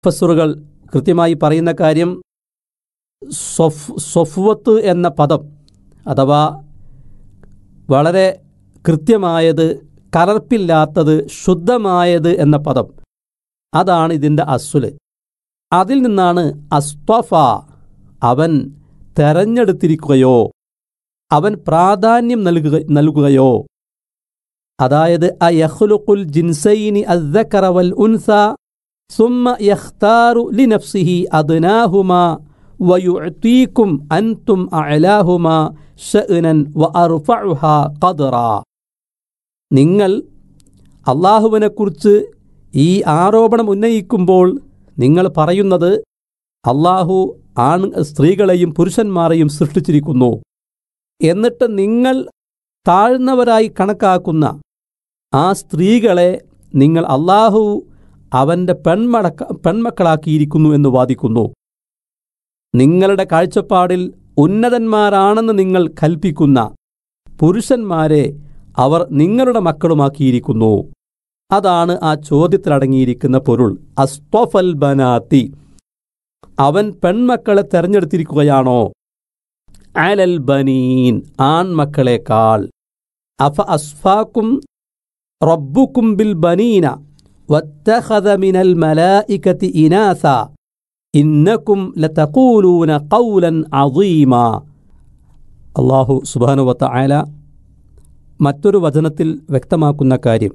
ഫസുറുകൾ കൃത്യമായി പറയുന്ന കാര്യം സൊഫ് സൊഫ്വത്ത് എന്ന പദം അഥവാ വളരെ കൃത്യമായത് കലർപ്പില്ലാത്തത് ശുദ്ധമായത് എന്ന പദം അതാണ് ഇതിൻ്റെ അസ്സുല് അതിൽ നിന്നാണ് അസ്തഫ അവൻ തെരഞ്ഞെടുത്തിരിക്കുകയോ അവൻ പ്രാധാന്യം നൽകുക നൽകുകയോ അതായത് അയഹ്ലുഖുൽ ജിൻസൈനി അദ്ദക്കറ വൽ ഉൻസ സുമ്മ യഖ്താറു ലിനഫ്സിഹി അദ്നാഹുമാ വയുഅ്തീകും അൻതും അഅലാഹുമാ ഷഅ്നൻ വ അർഫഉഹാ ഖദ്റാ നിങ്ങൾ അള്ളാഹുവിനെക്കുറിച്ച് ഈ ആരോപണം ഉന്നയിക്കുമ്പോൾ നിങ്ങൾ പറയുന്നത് അള്ളാഹു ആൺ സ്ത്രീകളെയും പുരുഷന്മാരെയും സൃഷ്ടിച്ചിരിക്കുന്നു എന്നിട്ട് നിങ്ങൾ താഴ്ന്നവരായി കണക്കാക്കുന്ന ആ സ്ത്രീകളെ നിങ്ങൾ അള്ളാഹു അവൻ്റെ പെൺമടക്ക പെൺമക്കളാക്കിയിരിക്കുന്നു എന്ന് വാദിക്കുന്നു നിങ്ങളുടെ കാഴ്ചപ്പാടിൽ ഉന്നതന്മാരാണെന്ന് നിങ്ങൾ കൽപ്പിക്കുന്ന പുരുഷന്മാരെ അവർ നിങ്ങളുടെ മക്കളുമാക്കിയിരിക്കുന്നു അതാണ് ആ ചോദ്യത്തിലടങ്ങിയിരിക്കുന്ന പൊരുൾ അസ്തഫൽ ബനാത്തി അവൻ പെൺമക്കളെ തെരഞ്ഞെടുത്തിരിക്കുകയാണോ അലൽ ബനീൻ ആൺമക്കളെക്കാൾ അഫ അസ്ഫാക്കും റബ്ബുക്കും ബിൽ ബനീന വത്തഖദ മിനൽ മലായികത്തി ഇനാസ ഇന്നക്കും ലതഖൂലൂന ഖൗലൻ അദീമ അള്ളാഹു സുബാനുവത്ത ആല മറ്റൊരു വചനത്തിൽ വ്യക്തമാക്കുന്ന കാര്യം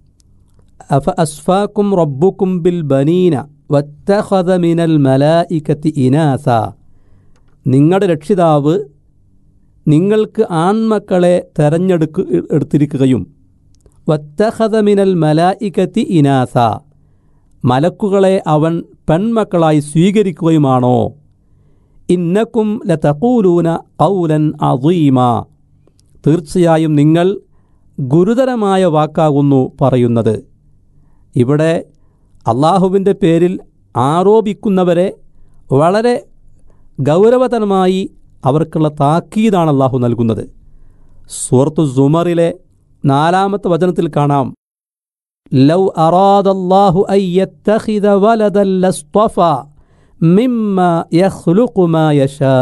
അഫ അസ്ഫാക്കും റബ്ബുക്കും ബിൽ ബനീന വത്തഖദ മിനൽ മലായികത്തി ഇനാസ നിങ്ങളുടെ രക്ഷിതാവ് നിങ്ങൾക്ക് ആൺമക്കളെ തെരഞ്ഞെടുക്കു എടുത്തിരിക്കുകയും വത്തഖദ മിനൽ മലായികത്തി ഇനാസ മലക്കുകളെ അവൻ പെൺമക്കളായി സ്വീകരിക്കുകയുമാണോ ഇന്നക്കും ലതഖൂലൂന ഖൗലൻ അദീമ തീർച്ചയായും നിങ്ങൾ ഗുരുതരമായ വാക്കാകുന്നു പറയുന്നത് ഇവിടെ അള്ളാഹുവിൻ്റെ പേരിൽ ആരോപിക്കുന്നവരെ വളരെ ഗൗരവതരമായി അവർക്കുള്ള താക്കീതാണ് അള്ളാഹു നൽകുന്നത് സൂറത്തു സുമറിലെ നാലാമത്തെ വചനത്തിൽ കാണാം ലൗ അറാദല്ലാഹു അയ്യത്തഖിദ വലദൻ ലസ്തഫ മിമ്മ യഖ്ലുഖു മാ യശാ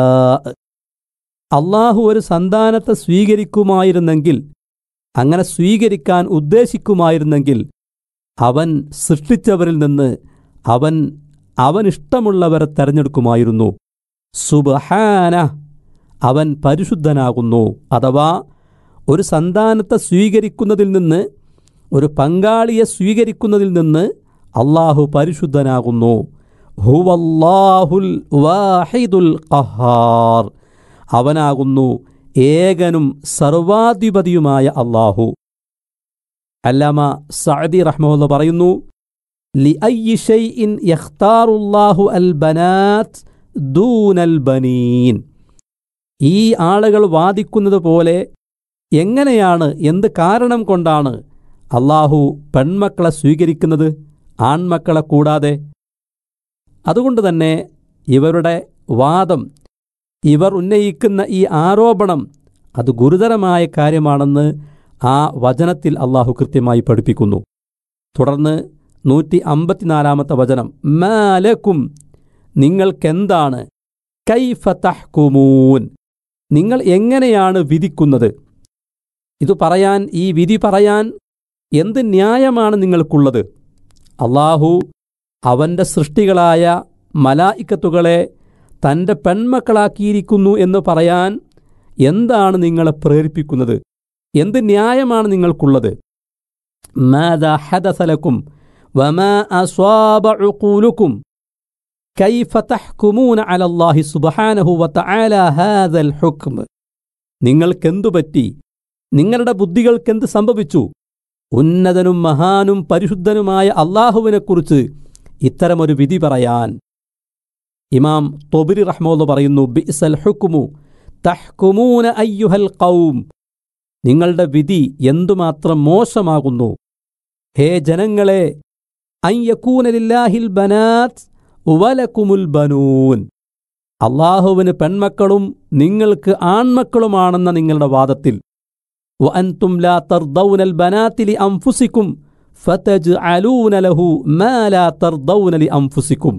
അള്ളാഹു ഒരു സന്താനത്തെ സ്വീകരിക്കുമായിരുന്നെങ്കിൽ അങ്ങനെ സ്വീകരിക്കാൻ ഉദ്ദേശിക്കുമായിരുന്നെങ്കിൽ അവൻ സൃഷ്ടിച്ചവരിൽ നിന്ന് അവൻ അവനിഷ്ടമുള്ളവരെ തെരഞ്ഞെടുക്കുമായിരുന്നു സുബഹാന അവൻ പരിശുദ്ധനാകുന്നു അഥവാ ഒരു സന്താനത്തെ സ്വീകരിക്കുന്നതിൽ നിന്ന് ഒരു പങ്കാളിയെ സ്വീകരിക്കുന്നതിൽ നിന്ന് അള്ളാഹു പരിശുദ്ധനാകുന്നു ഹുവല്ലാഹുൽ വാഹിദുൽ ഖഹാർ അവനാകുന്നു ഏകനും സർവാധിപതിയുമായ അള്ളാഹു അല്ലാമ സഅദി റഹ്മുള്ള പറയുന്നു ലി ഷൈഇൻ യഖ്താറുല്ലാഹു അൽ ബനാത്ത് ദൂനൽ ബനീൻ ഈ ആളുകൾ വാദിക്കുന്നത് പോലെ എങ്ങനെയാണ് എന്ത് കാരണം കൊണ്ടാണ് അള്ളാഹു പെൺമക്കളെ സ്വീകരിക്കുന്നത് ആൺമക്കളെ കൂടാതെ അതുകൊണ്ട് തന്നെ ഇവരുടെ വാദം ഇവർ ഉന്നയിക്കുന്ന ഈ ആരോപണം അത് ഗുരുതരമായ കാര്യമാണെന്ന് ആ വചനത്തിൽ അള്ളാഹു കൃത്യമായി പഠിപ്പിക്കുന്നു തുടർന്ന് നൂറ്റി അമ്പത്തിനാലാമത്തെ വചനം മാലക്കും നിങ്ങൾക്കെന്താണ് കൈഫതഹ്കുമൂൻ നിങ്ങൾ എങ്ങനെയാണ് വിധിക്കുന്നത് ഇത് പറയാൻ ഈ വിധി പറയാൻ എന്ത് ന്യായമാണ് നിങ്ങൾക്കുള്ളത് അള്ളാഹു അവൻ്റെ സൃഷ്ടികളായ മലായിക്കത്തുകളെ തൻ്റെ പെൺമക്കളാക്കിയിരിക്കുന്നു എന്ന് പറയാൻ എന്താണ് നിങ്ങളെ പ്രേരിപ്പിക്കുന്നത് എന്ത് ന്യായമാണ് നിങ്ങൾക്കുള്ളത് മാതാ ഹദസലക്കും വമാ അസ്വാബ ഉഖൂലുക്കും كيف تحكمون على الله سبحانه وتعالى هذا الحكم നിങ്ങൾക്കെന്തു പറ്റി നിങ്ങളുടെ ബുദ്ധികൾക്കെന്ത് സംഭവിച്ചു ഉന്നതനും മഹാനും പരിശുദ്ധനുമായ അള്ളാഹുവിനെക്കുറിച്ച് ഇത്തരമൊരു വിധി പറയാൻ ഇമാം തൊബിരി റഹ്മോന്ന് പറയുന്നു ബിസൽ ഹുക്കുമു തഹ്കുമൂന അയ്യുഹൽ കൗം നിങ്ങളുടെ വിധി എന്തുമാത്രം മോശമാകുന്നു ഹേ ജനങ്ങളെ അയ്യക്കൂനലില്ലാഹിൽ ബനാത്ത് വലക്കുമുൽ ബനൂൻ അള്ളാഹുവിന് പെൺമക്കളും നിങ്ങൾക്ക് ആൺമക്കളുമാണെന്ന നിങ്ങളുടെ വാദത്തിൽ വഅൻതും ലാ തർദൗനൽ ബനാത്തിലി അംഫുസിക്കും ഫതജ്അലൂന ലഹു മാ ലാ തർദൗന ലി അൻഫുസിക്കും